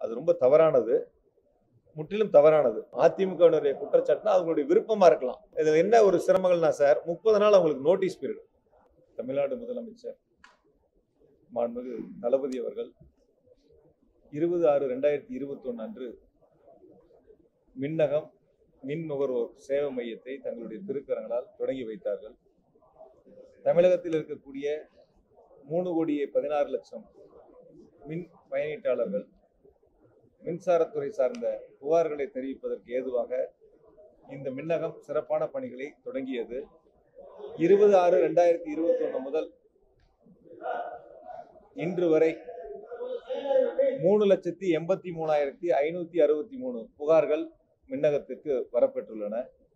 அது ரொம்ப தவறானது முற்றிலும் தவறானது அதிமுகவினுடைய குற்றச்சாட்டுனா அவங்களுடைய விருப்பமா இருக்கலாம் இதுல என்ன ஒரு சிரமங்கள்னா சார் முப்பது நாள் அவங்களுக்கு நோட்டீஸ் பீரியட் தமிழ்நாடு முதலமைச்சர் மாண்புமிகு தளபதி அவர்கள் இருபது ஆறு ரெண்டாயிரத்தி இருபத்தி அன்று மின்னகம் மின் நுகர்வோர் சேவை மையத்தை தங்களுடைய திருக்கரங்களால் தொடங்கி வைத்தார்கள் தமிழகத்தில் இருக்கக்கூடிய மூணு கோடியே பதினாறு லட்சம் மின் பயனீட்டாளர்கள் மின்சாரத்துறை சார்ந்த புகார்களை தெரிவிப்பதற்கு ஏதுவாக இந்த மின்னகம் சிறப்பான பணிகளை தொடங்கியது இருபது ஆறு ரெண்டாயிரத்தி இருபத்தி ஒன்று முதல் இன்று வரை மூணு லட்சத்தி எண்பத்தி மூணாயிரத்தி ஐநூத்தி அறுபத்தி மூணு புகார்கள் மின்னகத்திற்கு வரப்பெற்றுள்ளன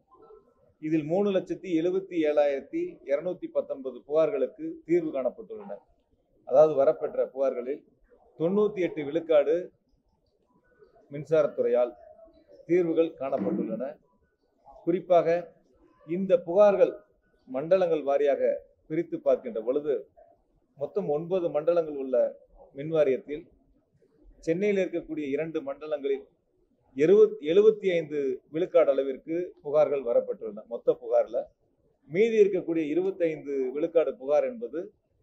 இதில் மூணு லட்சத்தி எழுபத்தி ஏழாயிரத்தி இருநூத்தி பத்தொன்பது புகார்களுக்கு தீர்வு காணப்பட்டுள்ளன அதாவது வரப்பெற்ற புகார்களில் தொண்ணூத்தி எட்டு விழுக்காடு மின்சாரத்துறையால் தீர்வுகள் காணப்பட்டுள்ளன குறிப்பாக இந்த புகார்கள் மண்டலங்கள் வாரியாக பிரித்து பார்க்கின்ற பொழுது மொத்தம் ஒன்பது மண்டலங்கள் உள்ள மின் வாரியத்தில் சென்னையில் இருக்கக்கூடிய இரண்டு மண்டலங்களில் எழுபத் எழுபத்தி ஐந்து விழுக்காடு அளவிற்கு புகார்கள் வரப்பட்டுள்ளன மொத்த புகார்ல மீதி இருக்கக்கூடிய இருபத்தைந்து விழுக்காடு புகார் என்பது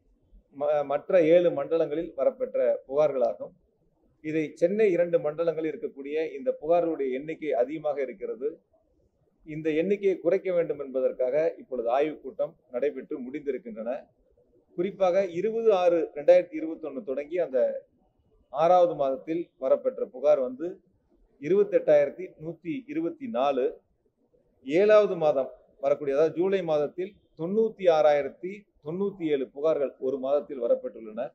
ம- மற்ற ஏழு மண்டலங்களில் வரப்பெற்ற புகார்களாகும் இதை சென்னை இரண்டு மண்டலங்களில் இருக்கக்கூடிய இந்த புகார்களுடைய எண்ணிக்கை அதிகமாக இருக்கிறது இந்த எண்ணிக்கையை குறைக்க வேண்டும் என்பதற்காக இப்பொழுது ஆய்வுக் கூட்டம் நடைபெற்று முடிந்திருக்கின்றன குறிப்பாக இருபது ஆறு ரெண்டாயிரத்தி இருபத்தி தொடங்கி அந்த ஆறாவது மாதத்தில் வரப்பெற்ற புகார் வந்து இருபத்தெட்டாயிரத்தி நூற்றி இருபத்தி நாலு ஏழாவது மாதம் வரக்கூடிய அதாவது ஜூலை மாதத்தில் தொண்ணூற்றி ஆறாயிரத்தி தொண்ணூற்றி ஏழு புகார்கள் ஒரு மாதத்தில் வரப்பெற்றுள்ளன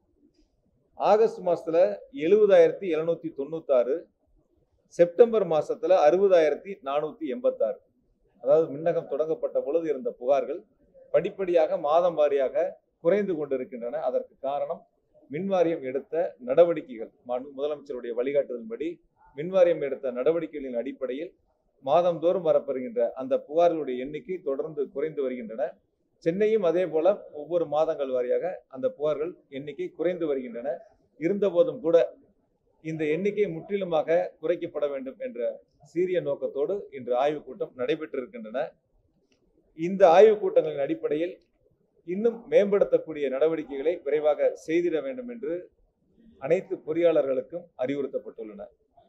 ஆகஸ்ட் மாசத்துல எழுபதாயிரத்தி எழுநூத்தி தொண்ணூத்தாறு செப்டம்பர் மாசத்துல அறுபதாயிரத்தி நானூத்தி எண்பத்தாறு அதாவது மின்னகம் தொடங்கப்பட்ட பொழுது இருந்த புகார்கள் படிப்படியாக மாதம் வாரியாக குறைந்து கொண்டிருக்கின்றன அதற்கு காரணம் மின்வாரியம் எடுத்த நடவடிக்கைகள் மாண்பு முதலமைச்சருடைய வழிகாட்டுதலின்படி மின்வாரியம் எடுத்த நடவடிக்கைகளின் அடிப்படையில் மாதந்தோறும் வரப்பெறுகின்ற அந்த புகார்களுடைய எண்ணிக்கை தொடர்ந்து குறைந்து வருகின்றன சென்னையும் அதே போல ஒவ்வொரு மாதங்கள் வாரியாக அந்த புகார்கள் எண்ணிக்கை குறைந்து வருகின்றன இருந்த போதும் கூட இந்த எண்ணிக்கை முற்றிலுமாக குறைக்கப்பட வேண்டும் என்ற சீரிய நோக்கத்தோடு இன்று ஆய்வுக் கூட்டம் நடைபெற்றிருக்கின்றன இந்த ஆய்வுக் கூட்டங்களின் அடிப்படையில் இன்னும் மேம்படுத்தக்கூடிய நடவடிக்கைகளை விரைவாக செய்திட வேண்டும் என்று அனைத்து பொறியாளர்களுக்கும் அறிவுறுத்தப்பட்டுள்ளன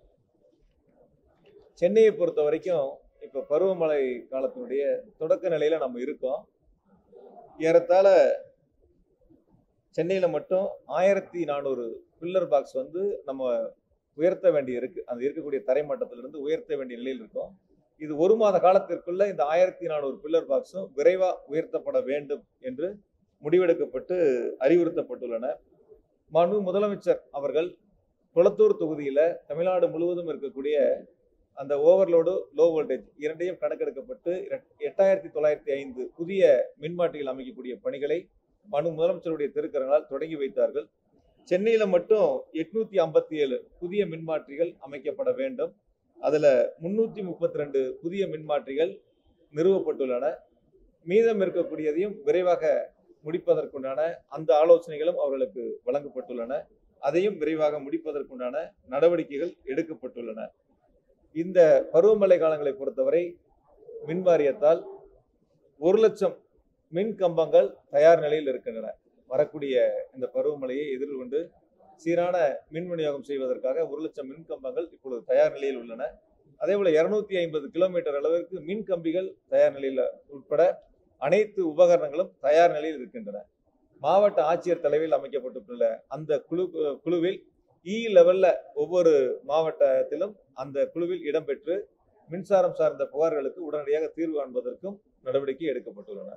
சென்னையை பொறுத்த வரைக்கும் இப்ப பருவமழை காலத்தினுடைய தொடக்க நிலையில நம்ம இருக்கோம் ஏறத்தாழ சென்னையில மட்டும் ஆயிரத்தி நானூறு பில்லர் பாக்ஸ் வந்து நம்ம உயர்த்த வேண்டி இருக்கு அந்த இருக்கக்கூடிய தரைமட்டத்திலிருந்து உயர்த்த வேண்டிய நிலையில் இருக்கோம் இது ஒரு மாத காலத்திற்குள்ள இந்த ஆயிரத்தி நானூறு பில்லர் பாக்ஸும் விரைவா உயர்த்தப்பட வேண்டும் என்று முடிவெடுக்கப்பட்டு அறிவுறுத்தப்பட்டுள்ளன மனு முதலமைச்சர் அவர்கள் குளத்தூர் தொகுதியில தமிழ்நாடு முழுவதும் இருக்கக்கூடிய அந்த ஓவர்லோடு லோ வோல்டேஜ் இரண்டையும் கணக்கெடுக்கப்பட்டு இரட்- எட்டாயிரத்தி தொள்ளாயிரத்தி ஐந்து புதிய மின்மாற்றிகள் அமைக்கக்கூடிய பணிகளை மனு முதலமைச்சருடைய திருக்கரங்களால் தொடங்கி வைத்தார்கள் சென்னையில மட்டும் எட்நூத்தி ஐம்பத்தி ஏழு புதிய மின்மாற்றிகள் அமைக்கப்பட வேண்டும் அதுல முன்னூத்தி முப்பத்தி ரெண்டு புதிய மின்மாற்றிகள் நிறுவப்பட்டுள்ளன மீதம் இருக்கக்கூடியதையும் விரைவாக முடிப்பதற்குண்டான அந்த ஆலோசனைகளும் அவர்களுக்கு வழங்கப்பட்டுள்ளன அதையும் விரைவாக முடிப்பதற்குண்டான நடவடிக்கைகள் எடுக்கப்பட்டுள்ளன இந்த பருவமழை காலங்களை பொறுத்தவரை மின் வாரியத்தால் ஒரு லட்சம் மின் கம்பங்கள் தயார் நிலையில் இருக்கின்றன வரக்கூடிய இந்த பருவமழையை எதிர்கொண்டு சீரான மின் விநியோகம் செய்வதற்காக ஒரு லட்சம் மின் கம்பங்கள் இப்பொழுது தயார் நிலையில் உள்ளன அதே போல இருநூத்தி ஐம்பது கிலோமீட்டர் அளவிற்கு மின் கம்பிகள் தயார் நிலையில் உட்பட அனைத்து உபகரணங்களும் தயார் நிலையில் இருக்கின்றன மாவட்ட ஆட்சியர் தலைமையில் அமைக்கப்பட்டுள்ள அந்த குழு குழுவில் இ லெவல்ல ஒவ்வொரு மாவட்டத்திலும் அந்த குழுவில் இடம்பெற்று மின்சாரம் சார்ந்த புகார்களுக்கு உடனடியாக தீர்வு காண்பதற்கும் நடவடிக்கை எடுக்கப்பட்டுள்ளன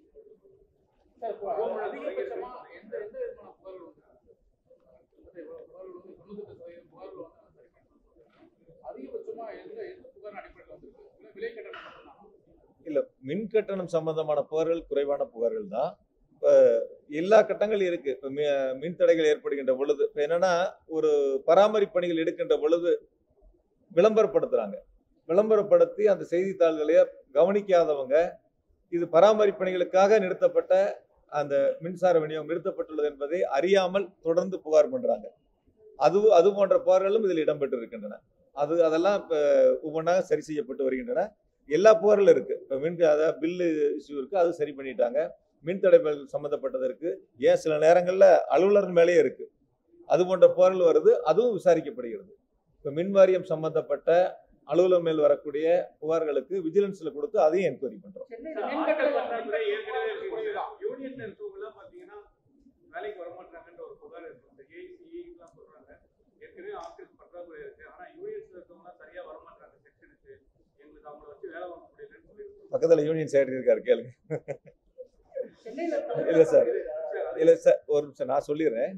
சார், இப்போ அதிகபட்சமா எந்த எந்த விதமான புகார்கள் வந்து மொத்தம் எவ்வளவு புகார்கள் வந்து தொண்ணூத்தெட்டு சதவீதம் புகார்கள் வந்து சரி பண்ணணும். அதிகபட்சமா எந்த எந்த புகார் அடிப்படையில் வந்திருக்கு இல்ல விலை கட்டணம் மட்டும்தானா? இல்ல மின் கட்டணம் சம்பந்தமான புகார்கள் குறைவான புகார்கள் தான் இப்ப எல்லா கட்டங்களும் இருக்கு இப்ப மி- மின் தடைகள் ஏற்படுகின்ற பொழுது இப்ப என்னன்னா ஒரு பராமரிப்பு பணிகள் எடுக்கின்ற பொழுது விளம்பரப்படுத்துறாங்க விளம்பரப்படுத்தி அந்த செய்தித்தாள்களையே கவனிக்காதவங்க இது பராமரிப்பு பணிகளுக்காக நிறுத்தப்பட்ட அந்த மின்சார விநியோகம் நிறுத்தப்பட்டுள்ளது என்பதை அறியாமல் தொடர்ந்து புகார் பண்றாங்க அது அது போன்ற புகார்களும் இதில் இடம்பெற்று இருக்கின்றன அது அதெல்லாம் இப்போ ஒவ்வொன்றாக சரி செய்யப்பட்டு வருகின்றன எல்லா புகார்களும் இருக்கு இப்போ மின் அதாவது பில்லு இஷ்யூ இருக்கு அது சரி பண்ணிட்டாங்க மின் தடைகள் சம்மந்தப்பட்டது இருக்கு ஏன் சில நேரங்களில் அலுவலர்கள் மேலேயே இருக்கு அது போன்ற புகார்கள் வருது அதுவும் விசாரிக்கப்படுகிறது இப்போ மின் வாரியம் சம்பந்தப்பட்ட அலுவலர் மேல் வரக்கூடிய புகார்களுக்கு விஜிலன்ஸ்ல கொடுத்து அதையும் என்கொயரி பண்றோம் சென்னையில சார், மின்கட்டண ஆட்கள் பற்றாக்குறை ஏற்கனவே இருக்கு. புரியுதா? யூனியன்ல இருக்கவங்கலாம் பாத்தீங்கன்னா வேலைக்கு வரமாட்டாங்கன்ற ஒரு புகார் இருக்கு இந்த ஏசி எல்லாம் சொல்றாங்க ஏற்கனவே ஆட்கள் பற்றாக்குறை இருக்கு ஆனா யூனியன்ஸ்ல இருக்கவங்கலாம் சரியா வரமாட்டாங்க செக்ஷனுக்கு எங்களுக்கு அவங்கள வச்சு வேலை வாங்க முடியலன்னு சொல்லியிருக்காங்க பக்கத்துல யூனியன் செக்ரட்டரி இருக்காரு கேளுங்க சென்னையில இல்ல சார் இல்ல சார் ஒரு நிமிஷம் நான் சொல்லிடுறேன்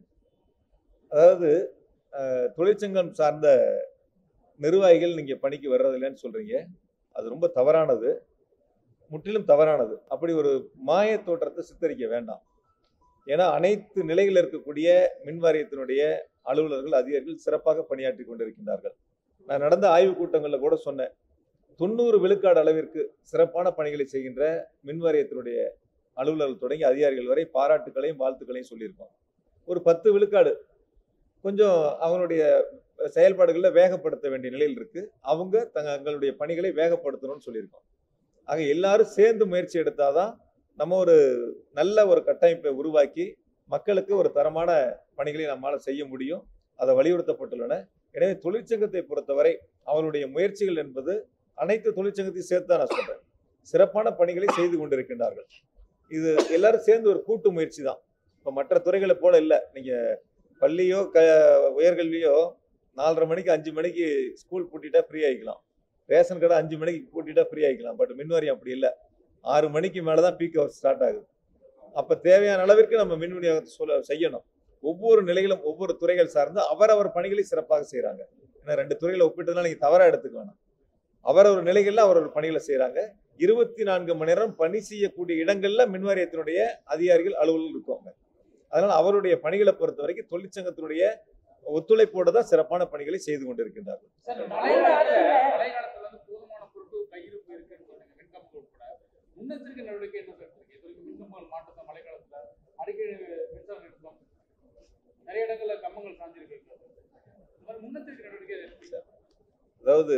அதாவது அஹ், தொழிற்சங்கம் சார்ந்த நிர்வாகிகள் நீங்க பணிக்கு வர்றதில்லைன்னு சொல்றீங்க அது ரொம்ப தவறானது முற்றிலும் தவறானது அப்படி ஒரு மாய தோற்றத்தை சித்தரிக்க வேண்டாம் ஏன்னா அனைத்து நிலையில் இருக்கக்கூடிய மின் வாரியத்தினுடைய அலுவலர்கள் அதிகாரிகள் சிறப்பாக பணியாற்றி கொண்டிருக்கின்றார்கள் நான் நடந்த ஆய்வுக் கூட்டங்களில் கூட சொன்னேன் தொண்ணூறு விழுக்காடு அளவிற்கு சிறப்பான பணிகளை செய்கின்ற மின் வாரியத்தினுடைய அலுவலர்கள் தொடங்கி அதிகாரிகள் வரை பாராட்டுகளையும் வாழ்த்துக்களையும் சொல்லியிருக்கோம் ஒரு பத்து விழுக்காடு கொஞ்சம் அவங்களுடைய செயல்பாடுகளில் வேகப்படுத்த வேண்டிய நிலையில் இருக்கு அவங்க தங்களுடைய பணிகளை வேகப்படுத்தணும்னு சொல்லியிருக்கோம் ஆக எல்லாரும் சேர்ந்து முயற்சி எடுத்தாதான் நம்ம ஒரு நல்ல ஒரு கட்டமைப்பை உருவாக்கி மக்களுக்கு ஒரு தரமான பணிகளை நம்மால் செய்ய முடியும் அதை வலியுறுத்தப்பட்டுள்ளன எனவே தொழிற்சங்கத்தை பொறுத்தவரை அவருடைய முயற்சிகள் என்பது அனைத்து தொழிற்சங்கத்தையும் சேர்த்து தான் நான் சொல்றேன் சிறப்பான பணிகளை செய்து கொண்டிருக்கின்றார்கள் இது எல்லாரும் சேர்ந்து ஒரு கூட்டு முயற்சி தான் இப்போ மற்ற துறைகளை போல இல்லை நீங்க பள்ளியோ க உயர்கல்வியோ நாலரை மணிக்கு அஞ்சு மணிக்கு ஸ்கூல் பூட்டிட்டா ஃப்ரீ ஆகிக்கலாம் ரேஷன் கடை அஞ்சு மணிக்கு பூட்டிட்டா ஃப்ரீ ஆகிக்கலாம் பட் மின்வாரியம் அப்படி இல்லை ஆறு மணிக்கு மேலே தான் பீக் ஹவர் ஸ்டார்ட் ஆகுது அப்போ தேவையான அளவிற்கு நம்ம மின் விநியோகத்தை சொல்ல செய்யணும் ஒவ்வொரு நிலையிலும் ஒவ்வொரு துறைகள் சார்ந்து அவரவர் பணிகளை சிறப்பாக செய்கிறாங்க ஏன்னா ரெண்டு துறைகளை ஒப்பிட்டதுனால நீங்கள் தவறாக எடுத்துக்க வேணாம் அவரவர் நிலைகளில் அவரவர் பணிகளை செய்கிறாங்க இருபத்தி நான்கு மணி நேரம் பணி செய்யக்கூடிய இடங்கள்ல மின்வாரியத்தினுடைய அதிகாரிகள் அலுவலர்கள் இருக்காங்க அதனால அவருடைய பணிகளை பொறுத்த வரைக்கும் தொழிற்சங்கத்தினுடைய ஒத்துழைப்போடு தான் சிறப்பான பணிகளை செய்து கொண்டிருக்கின்றார்கள் சார் மழைக்காலத்துல மழைக்காலத்துல வந்து போதுமான பொருட்கள் கையிருப்பு இருக்குன்னு சொன்னீங்க மின்கம்பங்கள் உட்பட முன்னெச்சரிக்கை நடவடிக்கை என்ன சார் இருக்கு இது வரைக்கும் மின்கம்பங்கள் மாற்றத்தை மழைக்காலத்துல அடிக்கடி மின்சார நிறுத்தம் நிறைய இடங்கள்ல கம்பங்கள் சாஞ்சிருக்கு இந்த மாதிரி முன்னெச்சரிக்கை நடவடிக்கை எது எடுப்பீங்க? அதாவது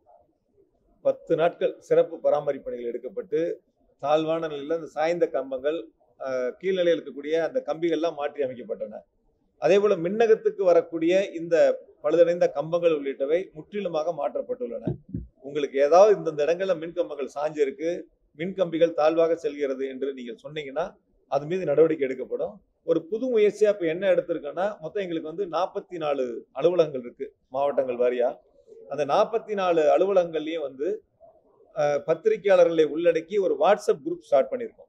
பத்து நாட்கள் சிறப்பு பராமரிப்பு பணிகள் எடுக்கப்பட்டு தாழ்வான நிலையில் அந்த சாய்ந்த கம்பங்கள் அஹ், கீழ்நிலையில் இருக்கக்கூடிய அந்த கம்பிகள்லாம் மாற்றி அமைக்கப்பட்டன அதே போல மின்னகத்துக்கு வரக்கூடிய இந்த பழுதடைந்த கம்பங்கள் உள்ளிட்டவை முற்றிலுமாக மாற்றப்பட்டுள்ளன உங்களுக்கு ஏதாவது இந்தந்த இடங்கள்ல மின் கம்பங்கள் சாஞ்சிருக்கு மின் கம்பிகள் தாழ்வாக செல்கிறது என்று நீங்கள் சொன்னீங்கன்னா அது மீது நடவடிக்கை எடுக்கப்படும் ஒரு புது முயற்சியா இப்ப என்ன எடுத்திருக்கோன்னா மொத்தம் எங்களுக்கு வந்து நாற்பத்தி நாலு அலுவலகங்கள் இருக்கு மாவட்டங்கள் வாரியா அந்த நாற்பத்தி நாலு அலுவலகங்கள்லயும் வந்து அஹ், பத்திரிகையாளர்களை உள்ளடக்கி ஒரு வாட்ஸ்அப் குரூப் ஸ்டார்ட் பண்ணியிருக்கோம்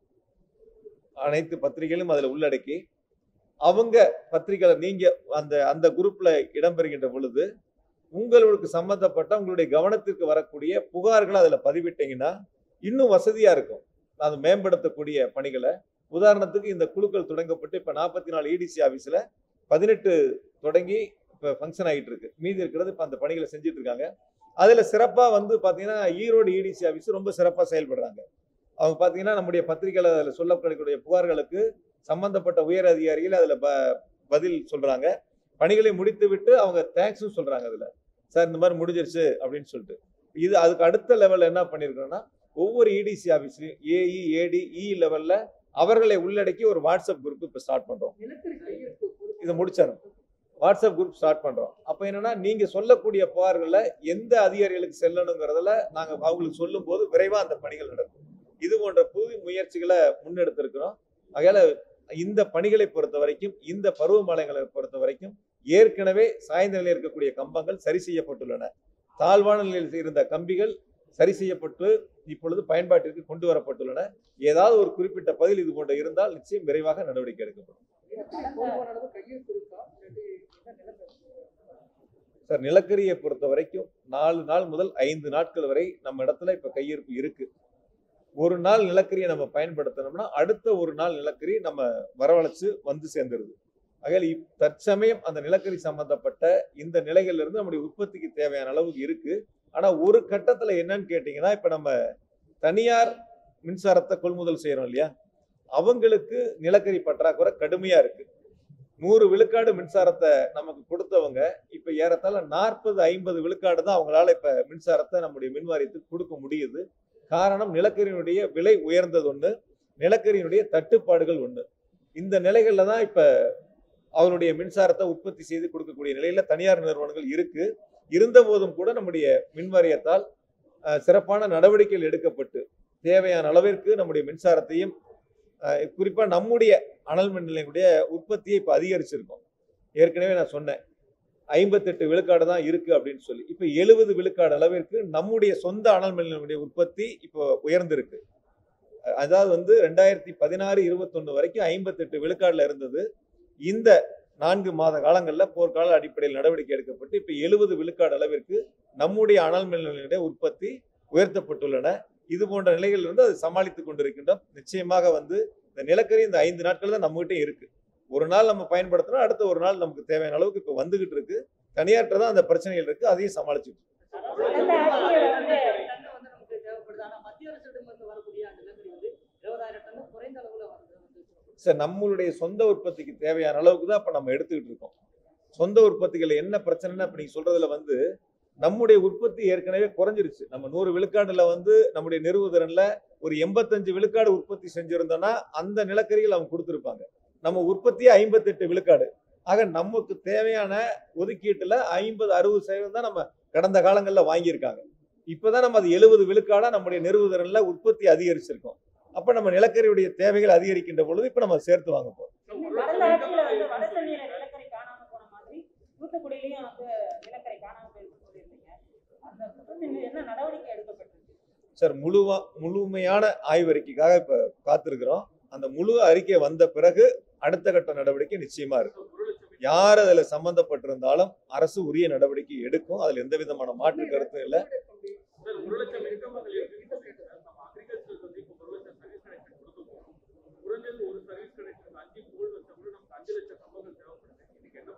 அனைத்து பத்திரிகைகளும் அதுல உள்ளடக்கி அவங்க பத்திரிகையாளர் நீங்க அந்த அந்த குரூப்ல இடம்பெறுகின்ற பொழுது உங்களுக்கு சம்பந்தப்பட்ட உங்களுடைய கவனத்திற்கு வரக்கூடிய புகார்களை அதுல பதிவிட்டீங்கன்னா இன்னும் வசதியா இருக்கும் அது மேம்படுத்தக்கூடிய பணிகளை உதாரணத்துக்கு இந்த குழுக்கள் தொடங்கப்பட்டு இப்ப நாற்பத்தி நாலு இடிசி ஆபீஸ்ல பதினெட்டு தொடங்கி இப்ப ஃபங்க்ஷன் ஆகிட்டு இருக்கு மீதி இருக்கிறது இப்ப அந்த பணிகளை செஞ்சுட்டு இருக்காங்க அதுல சிறப்பா வந்து பாத்தீங்கன்னா ஈரோடு இடிசி ஆபீஸ் ரொம்ப சிறப்பா செயல்படுறாங்க அவங்க பாத்தீங்கன்னா நம்முடைய பத்திரிகையில அதுல சொல்லப்படக்கூடிய புகார்களுக்கு சம்பந்தப்பட்ட உயர் அதிகாரிகள் அதுல ப- பதில் சொல்றாங்க பணிகளை முடித்து விட்டு அவங்க தேங்க்ஸும் சொல்றாங்க அதுல சார் இந்த மாதிரி முடிஞ்சிருச்சு அப்படின்னு சொல்லிட்டு இது அதுக்கு அடுத்த லெவல்ல என்ன பண்ணிருக்கோம்னா ஒவ்வொரு இடிசி ஆபீஸ்லயும் ஏஇ ஏடி இ லெவல்ல அவர்களை உள்ளடக்கி ஒரு வாட்ஸ்அப் குரூப் இப்ப ஸ்டார்ட் பண்றோம் நிலத்தடி கையிருப்பு இதை முடிச்சிடணும் வாட்ஸ்அப் குரூப் ஸ்டார்ட் பண்றோம் அப்ப என்னன்னா நீங்க சொல்லக்கூடிய புகார்கள்ல எந்த அதிகாரிகளுக்கு செல்லணுங்கிறதுல நாங்க அவங்களுக்கு சொல்லும் போது விரைவா அந்த பணிகள் நடக்கும் இது போன்ற புது முயற்சிகளை முன்னெடுத்திருக்கிறோம் அதனால இந்த பணிகளை பொறுத்த வரைக்கும் இந்த பருவமழைகளை பொறுத்த வரைக்கும் ஏற்கனவே சாய்ந்த நிலையில் இருக்கக்கூடிய கம்பங்கள் சரி செய்யப்பட்டுள்ளன தாழ்வான நிலையில் இருந்த கம்பிகள் சரி செய்யப்பட்டு இப்பொழுது பயன்பாட்டிற்கு கொண்டு வரப்பட்டுள்ளன ஏதாவது ஒரு குறிப்பிட்ட பதில் இது போன்ற இருந்தால் நிச்சயம் விரைவாக நடவடிக்கை எடுக்கப்படும் போதுமான அளவு கையிருப்பு இருக்கா இல்லாட்டி என்ன நிலைமை சார் நிலக்கரியை பொறுத்த வரைக்கும் நாலு நாள் முதல் ஐந்து நாட்கள் வரை நம்ம இடத்துல இப்ப கையிருப்பு இருக்கு ஒரு நாள் நிலக்கரியை நம்ம பயன்படுத்தினோம்னா அடுத்த ஒரு நாள் நிலக்கரி நம்ம வரவழைச்சு வந்து சேர்ந்துருது ஆகையால் இப்- தற்சமயம் அந்த நிலக்கரி சம்பந்தப்பட்ட இந்த நிலைகள்ல இருந்து நம்முடைய உற்பத்திக்கு தேவையான அளவுக்கு இருக்கு ஆனா ஒரு கட்டத்துல என்னன்னு கேட்டீங்கன்னா இப்ப நம்ம தனியார் மின்சாரத்தை கொள்முதல் செய்யறோம் இல்லையா அவங்களுக்கு நிலக்கரி பற்றாக்குறை கடுமையா இருக்கு நூறு விழுக்காடு மின்சாரத்தை நமக்கு கொடுத்தவங்க இப்ப ஏறத்தாழ நாற்பது ஐம்பது விழுக்காடு தான் அவங்களால இப்ப மின்சாரத்தை நம்முடைய மின் வாரியத்துக்கு கொடுக்க முடியுது காரணம் நிலக்கரியினுடைய விலை உயர்ந்தது ஒண்ணு நிலக்கரியினுடைய தட்டுப்பாடுகள் ஒண்ணு இந்த நிலைகள்ல தான் இப்ப அவருடைய மின்சாரத்தை உற்பத்தி செய்து கொடுக்கக்கூடிய நிலையில தனியார் நிறுவனங்கள் இருக்கு இருந்த போதும் கூட நம்முடைய மின் வாரியத்தால் அஹ், சிறப்பான நடவடிக்கைகள் எடுக்கப்பட்டு தேவையான அளவிற்கு நம்முடைய மின்சாரத்தையும் அஹ், குறிப்பா நம்முடைய அனல் மின் நிலையங்களுடைய உற்பத்தியை இப்போ அதிகரிச்சிருக்கோம் ஏற்கனவே நான் சொன்னேன் ஐம்பத்தெட்டு விழுக்காடு தான் இருக்கு அப்படின்னு சொல்லி இப்போ எழுபது விழுக்காடு அளவிற்கு நம்முடைய சொந்த அனல் மின் நிலையங்களுடைய உற்பத்தி இப்போ உயர்ந்திருக்கு அஹ் அதாவது வந்து ரெண்டாயிரத்தி பதினாறு இருபத்தொன்னு வரைக்கும் ஐம்பத்தெட்டு விழுக்காடுல இருந்தது இந்த நான்கு மாத காலங்களில் போர்க்கால அடிப்படையில் நடவடிக்கை எடுக்கப்பட்டு இப்போ எழுபது விழுக்காடு அளவிற்கு நம்முடைய அனல் மின் நிலையங்களுடைய உற்பத்தி உயர்த்தப்பட்டுள்ளன இது போன்ற நிலைகள் வந்து அதை சமாளித்துக் கொண்டிருக்கின்றோம் நிச்சயமாக வந்து இந்த நிலக்கரி இந்த ஐந்து நாட்கள் தான் நம்மகிட்ட இருக்கு ஒரு நாள் நம்ம பயன்படுத்தினா அடுத்த ஒரு நாள் நமக்கு தேவையான அளவுக்கு இப்போ வந்துகிட்டு இருக்கு தனியார்ட்ட தான் அந்த பிரச்சனைகள் இருக்கு அதையும் சமாளிச்சுட்டு இருக்கோம். கடந்த ஆட்சியில வந்து டன் வந்து நமக்கு தேவைப்படுது ஆனா மத்திய அரசிடமிருந்து வரக்கூடிய அந்த நிலக்கரி வந்து இருபதாயிரம் டன் குறைந்த அளவுல வருது வந்து சார் நம்மளுடைய சொந்த உற்பத்திக்கு தேவையான அளவுக்கு தான் இப்போ நம்ம எடுத்துக்கிட்டு இருக்கோம் சொந்த உற்பத்திகள் என்ன பிரச்சனைன்னா இப்போ நீங்கள் சொல்றதுல வந்து நம்முடைய உற்பத்தி ஏற்கனவே குறைஞ்சிருச்சு நம்ம நூறு விழுக்காடுல வந்து நம்முடைய நிறுவுதிறன்ல ஒரு எண்பத்தஞ்சு விழுக்காடு உற்பத்தி செஞ்சிருந்தோம்னா அந்த நிலக்கரிகள் அவங்க கொடுத்துருப்பாங்க நம்ம உற்பத்தியே ஐம்பத்தெட்டு விழுக்காடு ஆக நமக்கு தேவையான ஒதுக்கீட்டுல ஐம்பது அறுபது சதவீதம் தான் நம்ம கடந்த காலங்களில் வாங்கியிருக்காங்க இப்போதான் நம்ம அது எழுபது விழுக்காடா நம்முடைய நிறுவுதிறன்ல உற்பத்தி அதிகரிச்சிருக்கோம் அப்ப நம்ம நிலக்கரியுடைய தேவைகள் அதிகரிக்கின்ற பொழுது இப்ப நம்ம சேர்த்து வாங்க போறோம் கடந்த ஆட்சியில வந்து வட சென்னையில நிலக்கரி காணாம போன மாதிரி தூத்துக்குடியிலயும் வந்து நிலக்கரி காணாம போயிருக்கு சொல்லியிருந்தீங்க அந்த குற்றத்தின் மீது என்ன நடவடிக்கை எடுக்கப்பட்டிருக்கு சார் முழுவா முழுமையான ஆய்வறிக்கைக்காக இப்ப காத்திருக்கிறோம் அந்த முழு அறிக்கை வந்த பிறகு அடுத்த கட்ட நடவடிக்கை நிச்சயமா இருக்கும் யார் அதுல சம்பந்தப்பட்டிருந்தாலும் அரசு உரிய நடவடிக்கை எடுக்கும் அதுல எந்த விதமான மாற்று கருத்தும் இல்லை சார், ஒரு லட்சம் இன்கம்கள் இருக்குன்னு சொல்லிட்டு சார், நம்ம அக்ரிகல்ச்சருக்கு வந்து இப்போ ஒரு லட்சம் சர்வீஸ் கனெக்ஷன் கொடுத்துருக்கோம் குறைஞ்சது ஒரு சர்வீஸ் கனெக்ஷன் அஞ்சு போல் வச்சா கூட நமக்கு அஞ்சு லட்சம் கம்பங்கள் தேவைப்படுது இதுக்கு என்ன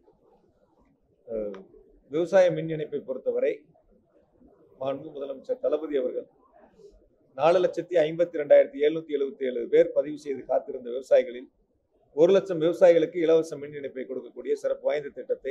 பண்ணுறது விவசாய மின் இணைப்பை பொறுத்தவரை மாண்பு முதலமைச்சர் தளபதி அவர்கள் நாலு லட்சத்தி ஐம்பத்தி ரெண்டாயிரத்தி எழுநூத்தி எழுபத்தி ஏழு பேர் பதிவு செய்து காத்திருந்த விவசாயிகளில் ஒரு லட்சம் விவசாயிகளுக்கு இலவச மின் இணைப்பை கொடுக்கக்கூடிய சிறப்பு வாய்ந்த திட்டத்தை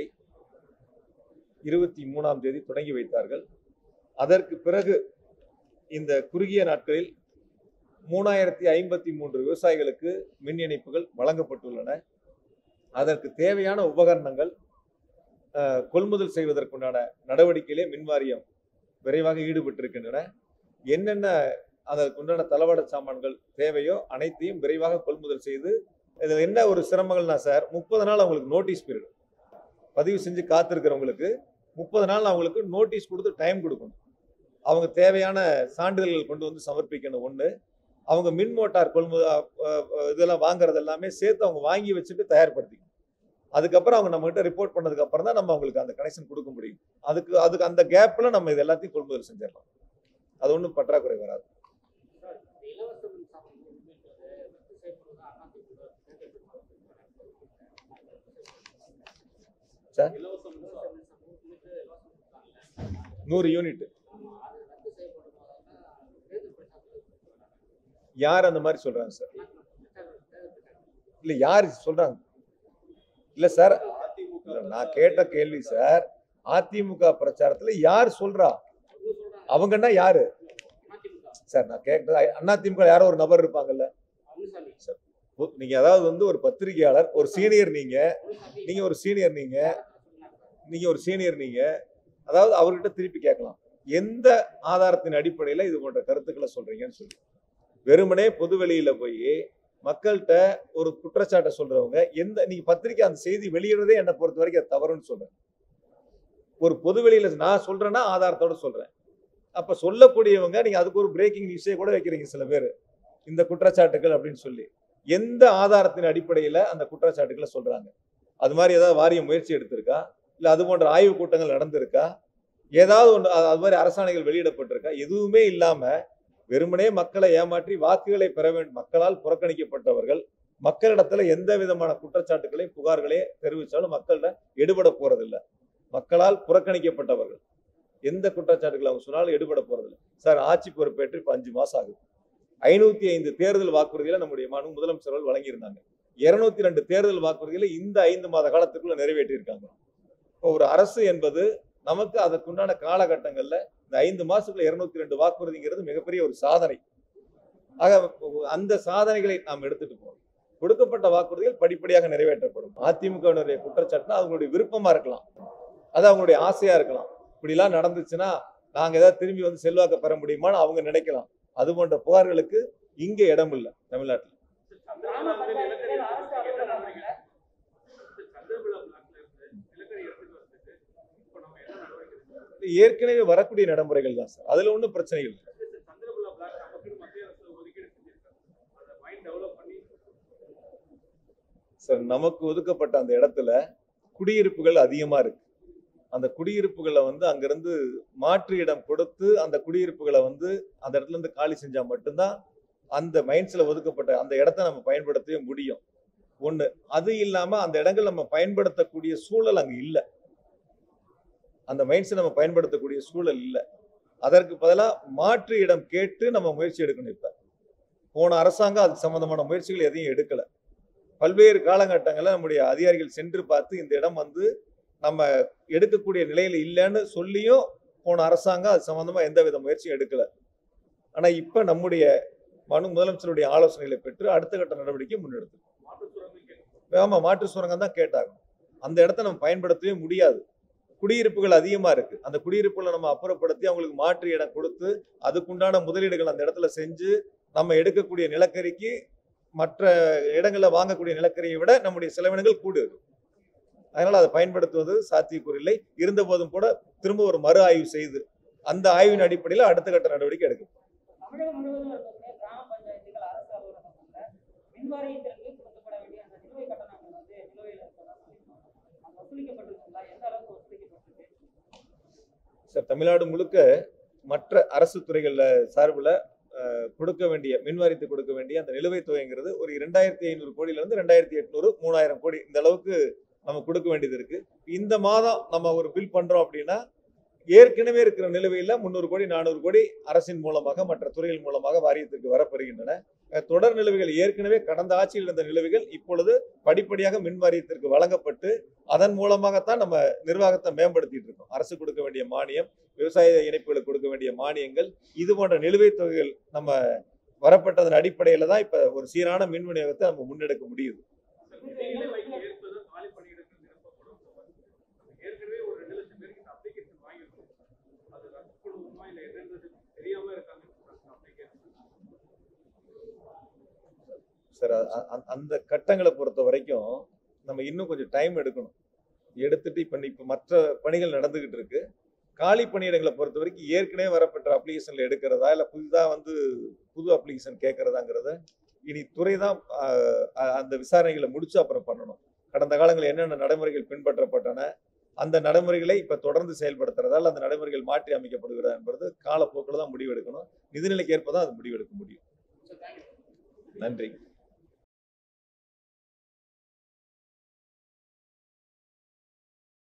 இருபத்தி மூணாம் தேதி தொடங்கி வைத்தார்கள் அதற்கு பிறகு இந்த குறுகிய நாட்களில் மூணாயிரத்தி ஐம்பத்தி மூன்று விவசாயிகளுக்கு மின் இணைப்புகள் வழங்கப்பட்டுள்ளன அதற்கு தேவையான உபகரணங்கள் அஹ், கொள்முதல் செய்வதற்குண்டான நடவடிக்கையிலே மின்வாரியம் விரைவாக ஈடுபட்டிருக்கின்றன என்னென்ன அதற்குண்டான தளவாட சாமான்கள் தேவையோ அனைத்தையும் விரைவாக கொள்முதல் செய்து இதில் என்ன ஒரு சிரமங்கள்னா சார் முப்பது நாள் அவங்களுக்கு நோட்டீஸ் பீரியட் பதிவு செஞ்சு காத்திருக்கிறவங்களுக்கு முப்பது நாள் அவங்களுக்கு நோட்டீஸ் கொடுத்து டைம் கொடுக்கணும் அவங்க தேவையான சான்றிதழ்கள் கொண்டு வந்து சமர்ப்பிக்கணும் ஒன்று அவங்க மின் மோட்டார் கொள்முதல் அஹ், அஹ், இதெல்லாம் வாங்குறது எல்லாமே சேர்த்து அவங்க வாங்கி வச்சுட்டு தயார்படுத்திக்கணும் அதுக்கப்புறம் அவங்க நம்மகிட்ட ரிப்போர்ட் பண்ணதுக்கு அப்புறம் தான் நம்ம அவங்களுக்கு அந்த கனெக்ஷன் கொடுக்க முடியும் அதுக்கு அதுக்கு அந்த கேப்ல நம்ம இது எல்லாத்தையும் கொள்முதல் செஞ்சிடலாம் அது ஒன்றும் பற்றாக்குறை வராது இலவச மின்சாரம் என்பது ரத்து செய்யப்படுவதா அதிமுக சார் இலவச மின்சாரம் உங்களுக்கு இலவச மின்சாரம் நூறு யூனிட் அது ரத்து செய்யப்படுவதாக தேர்தல் பிரச்சாரத்தில் யார் அந்த மாதிரி சொல்றாங்க சார் இல்ல யார் சொல்றாங்க இல்ல சார் இல்ல, நான் கேட்ட கேள்வி சார் அதிமுக பிரச்சாரத்துல யார் சொல்றா அவங்கன்னா யாரு அதிமுக சார் நான் கேட்டது அதிமுக யாரோ ஒரு நபர் இருப்பாங்கல்ல முனுசாமி ஒ- நீங்க அதாவது வந்து ஒரு பத்திரிகையாளர் ஒரு சீனியர் நீங்க முனுசாமி நீங்க ஒரு சீனியர் நீங்க நீங்க ஒரு சீனியர் நீங்க அதாவது அவர்கிட்ட திருப்பி கேட்கலாம் எந்த ஆதாரத்தின் அடிப்படையில இது போன்ற கருத்துக்களை சொல்றீங்கன்னு சொல்லி வெறுமனே பொதுவெளியில போய் மக்கள்கிட்ட ஒரு குற்றச்சாட்டை சொல்றவங்க எந்த நீங்க பத்திரிக்கை அந்த செய்தி வெளியிடுறதே என்னை பொறுத்த வரைக்கும் அது தவறுன்னு சொல்றேன் ஒரு பொதுவெளியில நான் சொல்றேன்னா ஆதாரத்தோட சொல்றேன் அப்ப சொல்லக்கூடியவங்க நீங்க அதுக்கு ஒரு பிரேக்கிங் நியூஸே கூட வைக்கிறீங்க சில பேர் இந்த குற்றச்சாட்டுகள் அப்படின்னு சொல்லி எந்த ஆதாரத்தின் அடிப்படையில அந்த குற்றச்சாட்டுகளை சொல்றாங்க அது மாதிரி ஏதாவது வாரியம் முயற்சி எடுத்திருக்கா இல்ல அது போன்ற ஆய்வு கூட்டங்கள் நடந்திருக்கா ஏதாவது ஒன்று அது அது மாதிரி அரசாணைகள் வெளியிடப்பட்டிருக்கா எதுவுமே இல்லாம வெறுமனே மக்களை ஏமாற்றி வாக்குகளை பெற வேண்டும் மக்களால் புறக்கணிக்கப்பட்டவர்கள் மக்களிடத்துல எந்த விதமான குற்றச்சாட்டுகளையும் புகார்களையும் தெரிவித்தாலும் மக்கள்கிட்ட எடுபட போறதில்லை மக்களால் புறக்கணிக்கப்பட்டவர்கள் எந்த குற்றச்சாட்டுகள் அவங்க சொன்னாலும் எடுபட போறதில்லை சார் ஆட்சி பொறுப்பேற்று இப்ப அஞ்சு மாசம் ஆகுது ஐநூத்தி ஐந்து தேர்தல் வாக்குறுதிகளை நம்முடைய மாநில முதலமைச்சர்கள் வழங்கியிருந்தாங்க இருநூத்தி ரெண்டு தேர்தல் வாக்குறுதிகளை இந்த ஐந்து மாத காலத்துக்குள்ள நிறைவேற்றியிருக்காங்க இப்போ ஒரு அரசு என்பது நமக்கு அதற்குண்டான காலகட்டங்கள்ல இந்த ஐந்து மாசத்துக்குள்ள இருநூத்தி ரெண்டு வாக்குறுதிங்கிறது மிகப்பெரிய ஒரு சாதனை ஆக அந்த சாதனைகளை நாம் எடுத்துட்டு போறோம் கொடுக்கப்பட்ட வாக்குறுதிகள் படிப்படியாக நிறைவேற்றப்படும் அதிமுகவினுடைய குற்றச்சாட்டுனா அவங்களுடைய விருப்பமா இருக்கலாம் அது அவங்களுடைய ஆசையா இருக்கலாம் இப்படிலாம் நடந்துச்சுன்னா நாங்க ஏதாவது திரும்பி வந்து செல்வாக்க பெற முடியுமான்னு அவங்க நினைக்கலாம் அது போன்ற புகார்களுக்கு இங்க இடம் இல்லை தமிழ்நாட்டில் கிராம பஞ்சாயத்துகள் அரசு அலுவலகங்கள்ல சந்திரபிலா பிளாக்ல இருந்து நிலக்கரி எடுத்துட்டு வரதுக்கு இப்போ நம்ம என்ன நடவடிக்கை எடுக்கணும்? இது ஏற்கனவே வரக்கூடிய நடைமுறைகள் தான் சார் அதுல ஒன்றும் பிரச்சனைகள் இல்லை சந்திரபிலா பிளாக் நமக்கு மத்திய அரசு ஒதுக்கீடு செஞ்சிருக்காங்க அதை மைண்ட் டெவலப் பண்ணி சார் நமக்கு ஒதுக்கப்பட்ட அந்த இடத்துல குடியிருப்புகள் அதிகமா இருக்கு அந்த குடியிருப்புகளை வந்து அங்கிருந்து மாற்று இடம் கொடுத்து அந்த குடியிருப்புகளை வந்து அந்த இடத்துல இருந்து காலி செஞ்சா மட்டும்தான் அந்த மைண்ட்ஸ்ல ஒதுக்கப்பட்ட அந்த இடத்த நம்ம பயன்படுத்தவே முடியும் ஒண்ணு அது இல்லாம அந்த இடங்கள் நம்ம பயன்படுத்தக்கூடிய சூழல் அங்க இல்லை அந்த மைண்ட்ஸை நம்ம பயன்படுத்தக்கூடிய சூழல் இல்லை அதற்கு பதிலா மாற்று இடம் கேட்டு நம்ம முயற்சி எடுக்கணும் இப்ப போன அரசாங்கம் அது சம்பந்தமான முயற்சிகள் எதையும் எடுக்கல பல்வேறு காலகட்டங்களில் நம்முடைய அதிகாரிகள் சென்று பார்த்து இந்த இடம் வந்து நம்ம எடுக்கக்கூடிய நிலையில இல்லைன்னு சொல்லியும் போன அரசாங்கம் அது சம்பந்தமா எந்த வித முயற்சியும் எடுக்கல ஆனா இப்ப நம்முடைய மனு முதலமைச்சருடைய ஆலோசனைகளை பெற்று அடுத்த கட்ட நடவடிக்கை முன்னெடுத்து மாற்று சுரங்கம் கேட்கணும் ஆமா மாற்று சுரங்கம் தான் கேட்டாங்க அந்த இடத்த நம்ம பயன்படுத்தவே முடியாது குடியிருப்புகள் அதிகமா இருக்கு அந்த குடியிருப்புகளை நம்ம அப்புறப்படுத்தி அவங்களுக்கு மாற்று இடம் கொடுத்து அதுக்குண்டான முதலீடுகள் அந்த இடத்துல செஞ்சு நம்ம எடுக்கக்கூடிய நிலக்கரிக்கு மற்ற இடங்கள்ல வாங்கக்கூடிய நிலக்கரியை விட நம்முடைய செலவினங்கள் கூடுது அதனால அதை பயன்படுத்துவது சாத்தியக்கூறு இல்லை இருந்த போதும் கூட திரும்ப ஒரு மறு ஆய்வு செய்து அந்த ஆய்வின் அடிப்படையில் அடுத்த கட்ட நடவடிக்கை எடுக்கும் தமிழகம் முழுவதும் இருக்கக்கூடிய கிராம பஞ்சாயத்துகள் அரசு அலுவலகங்கள்ல மின்வாரியத்திற்கு கொடுக்கப்பட வேண்டிய அந்த நிலுவை கட்டணங்கள் வந்து நிலுவையில் இருப்பதா சொல்லியிருக்காங்க அது வசூலிக்கப்பட்டிருக்குங்களா எந்த அளவுக்கு வசூலிக்கப்பட்டிருக்கு சார் தமிழ்நாடு முழுக்க மற்ற அரசு துறைகள்ல சார்பில் கொடுக்க வேண்டிய மின்வாரியத்து கொடுக்க வேண்டிய அந்த நிலுவைத் தொகைங்கிறது ஒரு இரண்டாயிரத்தி ஐநூறு கோடியில இருந்து ரெண்டாயிரத்தி எட்நூறு மூணாயிரம் கோடி இந்த அளவுக்கு நம்ம கொடுக்க வேண்டியது இருக்கு இந்த மாதம் நம்ம ஒரு பில் பண்றோம் அப்படின்னா ஏற்கனவே இருக்கிற நிலுவையில் முந்நூறு கோடி நானூறு கோடி அரசின் மூலமாக மற்ற துறைகள் மூலமாக வாரியத்திற்கு வரப்பெறுகின்றன அஹ் தொடர் நிலுவைகள் ஏற்கனவே கடந்த ஆட்சியில் இருந்த நிலுவைகள் இப்பொழுது படிப்படியாக மின் வாரியத்திற்கு வழங்கப்பட்டு அதன் மூலமாகத்தான் நம்ம நிர்வாகத்தை மேம்படுத்திட்டு இருக்கோம் அரசு கொடுக்க வேண்டிய மானியம் விவசாய இணைப்புகளுக்கு கொடுக்க வேண்டிய மானியங்கள் இது போன்ற நிலுவைத் தொகைகள் நம்ம வரப்பட்டதன் அடிப்படையில தான் இப்ப ஒரு சீரான மின் விநியோகத்தை நம்ம முன்னெடுக்க முடியுது நிதிநிலை வைப்பு ஏற்பது காலி பணியிடங்கள் நிரப்பப்படும் ஏற்கனவே ஒரு ரெண்டு லட்சம் பேருக்கு இந்த அப்ளிகேஷன் வாங்கியிருக்கோம் அது ரத்து பண்ணுவோமா இல்லை என்னன்றது தெரியாம இருக்காங்க அப்ளிகேஷன் சார் அ- அ- அந்த கட்டங்களை பொறுத்த வரைக்கும் நம்ம இன்னும் கொஞ்சம் டைம் எடுக்கணும் எடுத்துட்டு இப்ப இப்ப மற்ற பணிகள் நடந்துகிட்டு இருக்கு காலி பணியிடங்களை பொறுத்த வரைக்கும் ஏற்கனவே வரப்பட்ட அப்ளிகேஷன்ல எடுக்கிறதா இல்ல புதிதா வந்து புது அப்ளிகேஷன் கேட்கறதாங்கிறத இனி துறை தான் ஆஹ், அ- அந்த விசாரணைகளை முடிச்சு அப்புறம் பண்ணணும் கடந்த காலங்களில் என்னென்ன நடைமுறைகள் பின்பற்றப்பட்டன அந்த நடைமுறைகளை இப்ப தொடர்ந்து செயல்படுத்துறதால் அந்த நடைமுறைகள் மாற்றி அமைக்கப்படுகிறதா என்பது காலப்போக்கில் தான் முடிவெடுக்கணும் நிதிநிலைக்கு ஏற்ப தான் அது முடிவெடுக்க முடியும் சார் தேங்க்யூ நன்றி